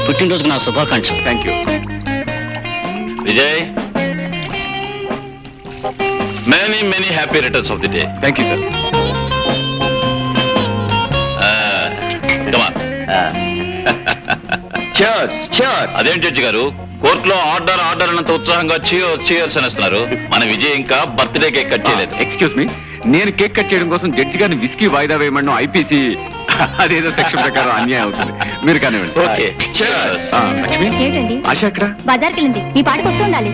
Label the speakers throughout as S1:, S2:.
S1: పుట్టినరోజుకు నా శుభాకాంక్షలు
S2: thank you
S3: Vijay many many happy returns of the day
S2: thank you sir cheers cheers
S3: అదేం judge గారు కోర్టులో ఆర్డర్ ఆర్డర్ అన్నంత ఉత్సాహంగా చేయర్స్ చేయర్స్ అనేస్తున్నారు మన విజయ్ ఇంకా బర్త్డే కేక్ కట్ చేయలేదు
S2: ఎక్స్క్యూజ్ మీ నేను కేక్ కట్ చేయడం కోసం జడ్జి గారిని విస్కీ వాయిదా వేయమన్నాం ఐపీసీ అదేదో సెక్షన్ ప్రకారం అన్యాయం అవుతుంది మీరు కానివ్వండి
S3: ఓకే చర్స్
S2: ఆ, లక్ష్మి
S4: ఏంటండి
S2: ఆశ ఎక్కడ
S4: బజార్కి వెళ్ళింది ఈ పాటికి వస్తూ ఉండాలి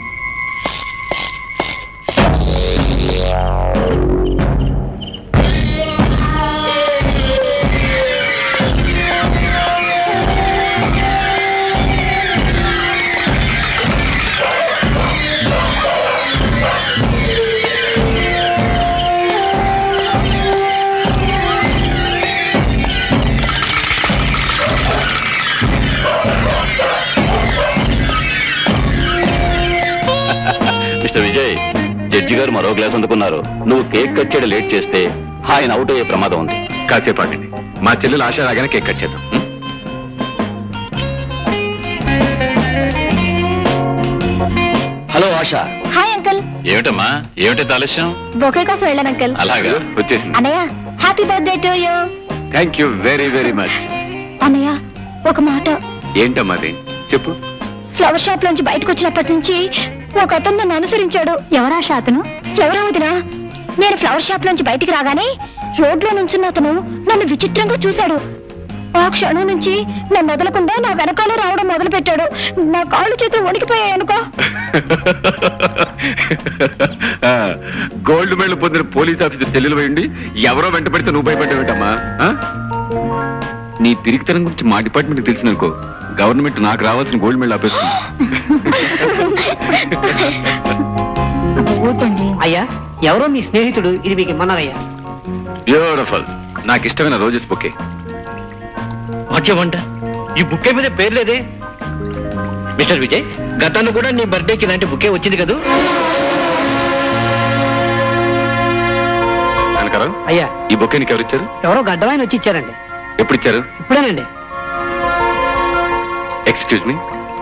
S3: మిస్టర్ విజయ్ జడ్జి గారు మరో గ్లాస్ అందుకున్నారు నువ్వు కేక్ కట్ చేయడం లేట్ చేస్తే ఆయన అవుట్ అయ్యే ప్రమాదం ఉంది
S2: కాసేపు ఆగండి మా చెల్లెలు ఆశ రాగానే కేక్ కట్ చేద్దాం ఉం?
S1: హలో ఆశ
S4: హాయ్ అంకుల్
S3: ఏమిటమ్మా ఏమిటి ఆలస్యం
S4: బొకే కోసం వెళ్ళాను అంకుల్
S3: అలాగా
S2: వచ్చేసింది
S4: అన్నయ్య happy birthday to you
S2: thank you very very much
S4: అన్నయ్య ఒక మాట
S2: ఏంటమ్మా అది చెప్పు
S4: ఫ్లవర్ షాప్ లోంచి బయటకు వచ్చినప్పటి నుంచి ఒక అతను నన్ను అనుసరించాడు ఎవరా అతను ఎవరా వదినా నేను ఫ్లవర్ షాప్ నుంచి బయటికి రాగానే రోడ్లో నుంచున్న అతను నన్ను విచిత్రంగా చూశాడు ఆ క్షణం నుంచి నన్ను వదలకుండా నా వెనకాలే రావడం మొదలు పెట్టాడు నా కాళ్ళు చేతులు వణికిపోయాయి అనుకో
S2: గోల్డ్ మెడల్ పొందిన పోలీస్ ఆఫీసర్ చెల్లెలు పోయింది ఎవరో వెంట పెడితే నువ్వు భయపడ్డావేంటమ్మా ఆ? నీ పిరికితనం గురించి మా డిపార్ట్మెంట్ తెలిసిందనుకో గవర్నమెంట్ నాకు రావాల్సిన గోల్డ్ మెడల్ ఆపేస్తుంది
S4: ఊరుకోండి
S5: అయ్యా ఎవరో మీ స్నేహితుడు ఇది మీకు ఇమ్మన్నారయ్యా
S2: బ్యూటిఫుల్ నాకు ఇష్టమైన రోజెస్ బుకే
S1: వాక్యమంట ఈ బుక్కే మీద పేరు లేదే మిస్టర్ విజయ్ గతాన్ని కూడా నీ బర్త్డేకి ఇలాంటి బుక్కే వచ్చింది కదూ
S2: కనకరావు
S5: అయ్యా
S2: ఈ బొకే నీకు ఎవరు ఇచ్చారు
S5: ఎవరో గడ్డవాయన వచ్చి ఇచ్చారండి
S2: ఎప్పుడు ఇచ్చారు
S5: ఇప్పుడేనండి
S2: ఎక్స్క్యూజ్ మీ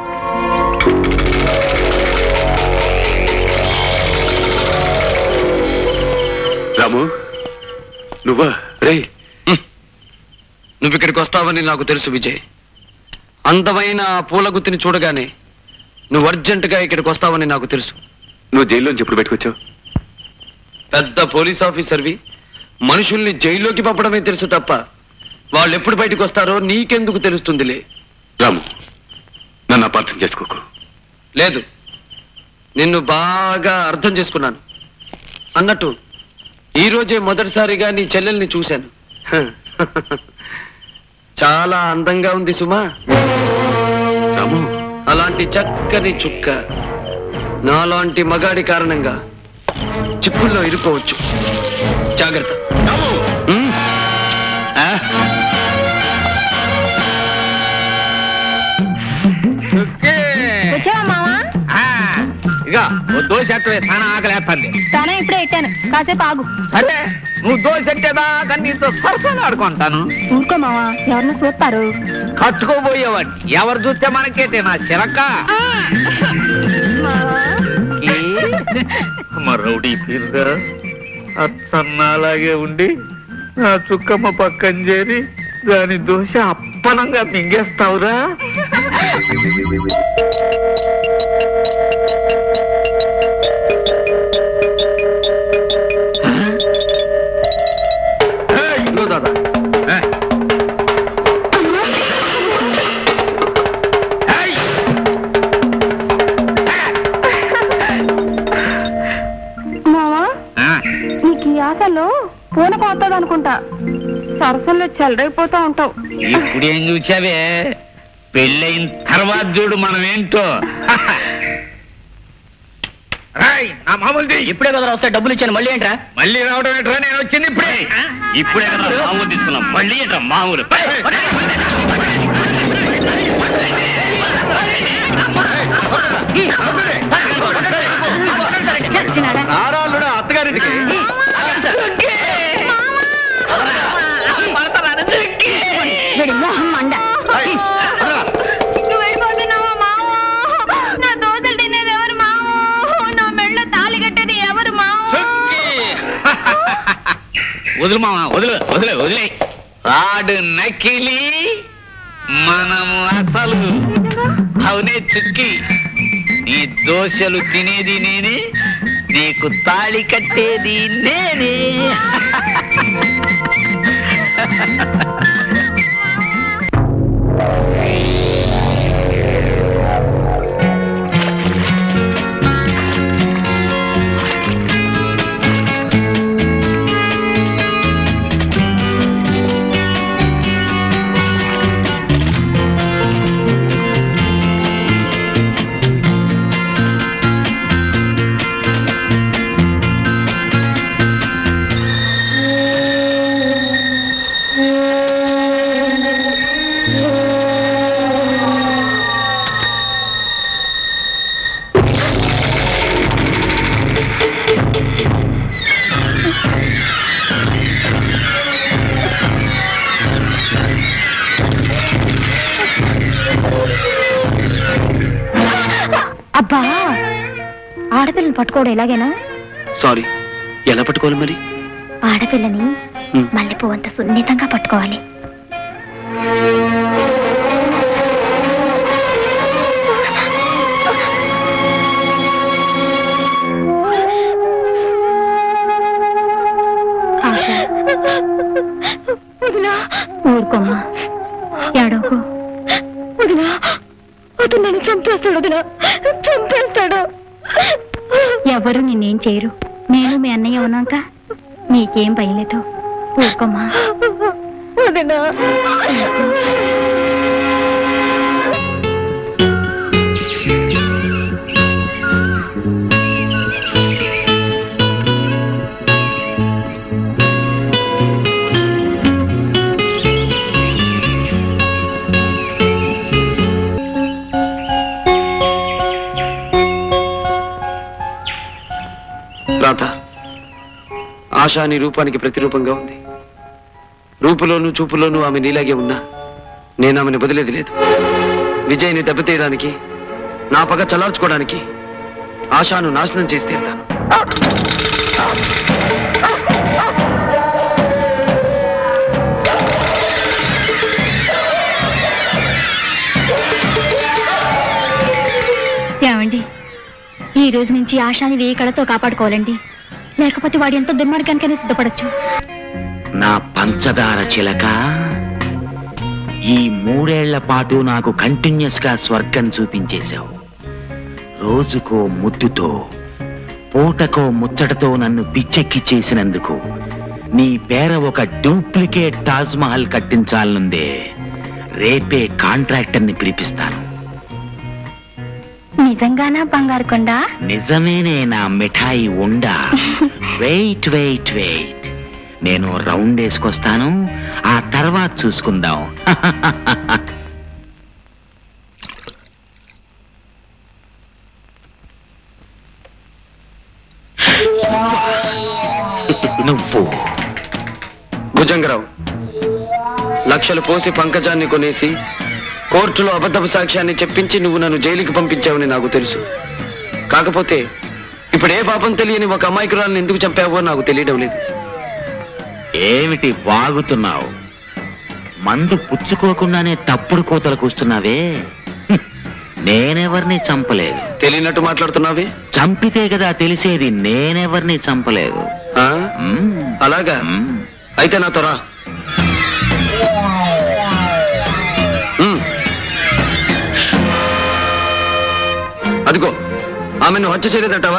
S2: రాము నువ్వా రే
S6: నువ్వు ఇక్కడికి వస్తావని నాకు తెలుసు విజయ్ అందమైన ఆ పూల గుత్తిని చూడగానే నువ్వు అర్జెంటుగా ఇక్కడికి వస్తావని నాకు తెలుసు
S2: నువ్వు జైల్లోంచి ఎప్పుడు పెట్టుకొచ్చావు
S6: పెద్ద పోలీస్ ఆఫీసర్వి మనుషుల్ని జైల్లోకి పంపడమే తెలుసు తప్ప వాళ్ళు ఎప్పుడు బయటకు వస్తారో నీకెందుకు తెలుస్తుందిలే
S2: రాము నన్ను అపార్థం చేసుకోకు
S6: లేదు నిన్ను బాగా అర్థం చేసుకున్నాను అన్నట్టు ఈ రోజే మొదటిసారిగా నీ చెల్లెల్ని చూశాను హ. చాలా అందంగా ఉంది సుమా
S2: రాము
S6: అలాంటి చక్కని చుక్క నాలాంటి మగాడి కారణంగా చిక్కుల్లో ఇరుకోవచ్చు జాగ్రత్త ఉమ్. ఆ?
S4: వచ్చావా మావా
S1: ఇక దోశ ఎత్తవే చాలా ఆకలేస్తుంది
S4: తానే ఇప్పుడే ఎట్టాను కాసేపు ఆగు
S1: సరే నువ్వు దోశ ఎట్టేదాకా నీతో సరసంగా ఆడుకుంటాను
S4: ఊరుకో మావా ఎవరిని చూస్తారు
S1: కట్టుకోబోయేవాడు ఎవరు చూస్తే మనకేటే నా చిరక మరౌడి తీరుగా అత్తన్న అలాగే ఉండి నా చుక్కమ్మ పక్కన చేరి దాని దోశ అప్పనంగా మింగేస్తావురా
S6: ఇదిగో దాదా
S4: మావా నీకు ఈ ఆశలో పూన పోతుంది అనుకుంటా సరసంలో చెలరైపోతా ఉంటావు
S1: ఇప్పుడు ఏం చూసావే పెళ్ళయిన తర్వాత చూడు మనం ఏంటో రాయ్, నా మామూలుది
S5: ఇప్పుడే కదా వస్తే డబ్బులు ఇచ్చాను మళ్ళీ ఏంట్రా
S1: మళ్ళీ రావడం ఏంట్రా నేను వచ్చింది ఇప్పుడే ఇప్పుడే కదా మామూలు తీసుకున్నాం మళ్ళీ ఏంట్రా మామూలు
S4: చచ్చినాడా
S6: నారాలుడు అత్తగారింటికి
S4: వీడి మొహం మండ
S6: ఏయ్, అదరా.
S7: వదులు మామ వదిలే వదిలే వదిలే ఆడు నకిలి మనము అసలు అవునే చుక్కి ఈ దోశలు తినేది నేనే నీకు తాళి కట్టేది నేనే
S4: అబ్బా ఆడపిల్లని పట్టుకోవడం ఎలాగేనా
S6: సారీ ఎలా పట్టుకోవాలి మరి
S4: ఆడపిల్లని
S6: హ్మ్.
S4: మల్లెపూ అంత సున్నితంగా పట్టుకోవాలి ఆశ. ఊరుకోమ్మా ఏడవకు వదినా అతను నన్ను చంపేస్తాడు వదినా చంపేస్తాడు ఎవరు నిన్నేం చేయరు నేను మీ అన్నయ్య ఉన్నాక నీకేం భయం లేదు ఊరుకోమ్మా వదినా
S6: రాధ ఆశ నీ రూపానికి ప్రతిరూపంగా ఉంది రూపులోను చూపులోను ఆమె నీలాగే ఉన్నా నేను ఆమెను వదిలేది లేదు విజయ్ని దెబ్బతీయడానికి నా పగ చల్లార్చుకోవడానికి ఆశాను నాశనం చేసి తీరుతాను
S4: ఏమండి ఈ రోజు నుంచి ఆశాని వేయి కళతో కాపాడుకోవాలండి లేకపోతే వాడు ఎంతో దుర్మార్గానికైనా సిద్ధపడచ్చు
S8: నా పంచదార చిలక ఈ మూడేళ్ల పాటు నాకు కంటిన్యూస్ గా స్వర్గం చూపించేశావు రోజుకో ముద్దుతో పూటకో ముచ్చటతో నన్ను పిచ్చెక్కి చేసినందుకు నీ పేర ఒక డూప్లికేట్ తాజ్ మహల్ కట్టించాలనుందే రేపే కాంట్రాక్టర్ని పిలిపిస్తాను
S4: నిజంగానా బంగారు కొండ
S8: నిజమేనే నా మిఠాయి ఉండా వెయిట్ వెయిట్ వెయిట్ నేను రౌండ్ వేసుకొస్తాను ఆ తర్వాత చూసుకుందాం నువ్వు
S6: భుజంగరావు లక్షలు పోసి పంకజాన్ని కొనేసి కోర్టులో అబద్ధపు సాక్ష్యాన్ని చెప్పించి నువ్వు నన్ను జైలుకి పంపించావని నాకు తెలుసు కాకపోతే ఇప్పుడు ఏ పాపం తెలియని ఒక అమాయకురాలను ఎందుకు చంపావో నాకు తెలియడం లేదు
S8: ఏమిటి వాగుతున్నావు మందు పుచ్చుకోకుండానే తప్పుడు కోతలు కూస్తున్నావే హ్మ్. నేనెవరిని చంపలేదు
S6: తెలియనట్టు మాట్లాడుతున్నావే
S8: చంపితే కదా తెలిసేది నేనెవరిని చంపలేదు
S6: ఆ?
S8: మ్మ్.
S6: అలాగా
S8: మ్మ్.
S6: అయితే నాతో రా మ్మ్. అదిగో ఆమెను హత్య చేయలేదంటావా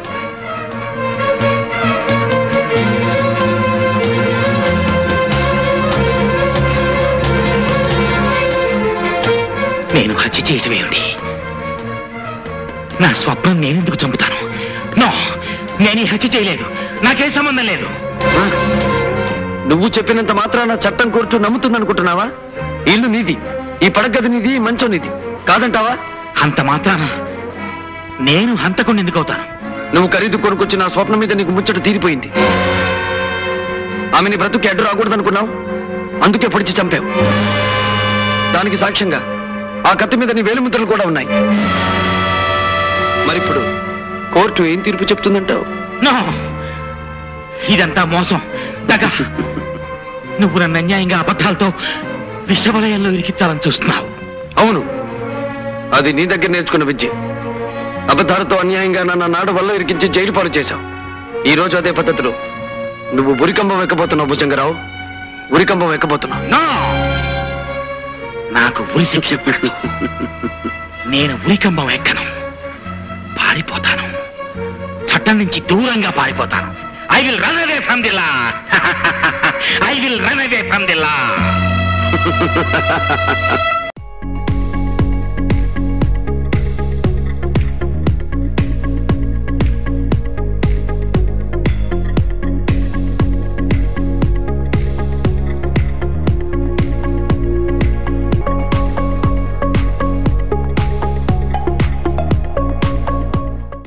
S8: నేను హత్య చేయటం ఏమిటి నా స్వప్నం నేనెందుకు చంపుతాను నో నేను ఈ హత్య చేయలేదు నాకేం సంబంధం లేదు
S6: ఆ? నువ్వు చెప్పినంత మాత్రాన చట్టం కోర్టు నమ్ముతుందనుకుంటున్నావా ఇల్లు నీది ఈ పడగది నీది ఈ మంచం నీది కాదంటావా
S8: అంత మాత్రాన నేను హంతకుండా ఎందుకు అవుతాను
S6: నువ్వు ఖరీదు కొనుక్కొచ్చి నా స్వప్నం మీద నీకు ముచ్చట తీరిపోయింది ఆమెని బ్రతుకి అడ్డు రాకూడదనుకున్నావు అందుకే పొడిచి చంపావు దానికి సాక్ష్యంగా ఆ కత్తి మీద నీ వేలిముద్రలు కూడా ఉన్నాయి మరిప్పుడు కోర్టు ఏం తీర్పు చెప్తుందంటావు
S8: నో ఇదంతా మోసం దగ నువ్వు నన్ను అన్యాయంగా అబద్ధాలతో విషవలయంలో ఇరికించాలని చూస్తున్నావు
S6: అవును అది నీ దగ్గర నేర్చుకున్న విద్య అబద్ధాలతో అన్యాయంగా నన్ను నాడు వల్ల ఇరికించి జైలు పాలు చేశావు ఈ రోజు అదే పద్ధతిలో నువ్వు ఉరికంబం ఎక్కబోతున్నావు భుజంగరావు ఉరికంబం ఎక్కబోతున్నావు
S8: నో నాకు ఉరి శిక్ష పెట్టు నేను ఉరికంబం ఎక్కను పారిపోతాను చట్టం నుంచి దూరంగా పారిపోతాను I will run away from the law I will run away from the law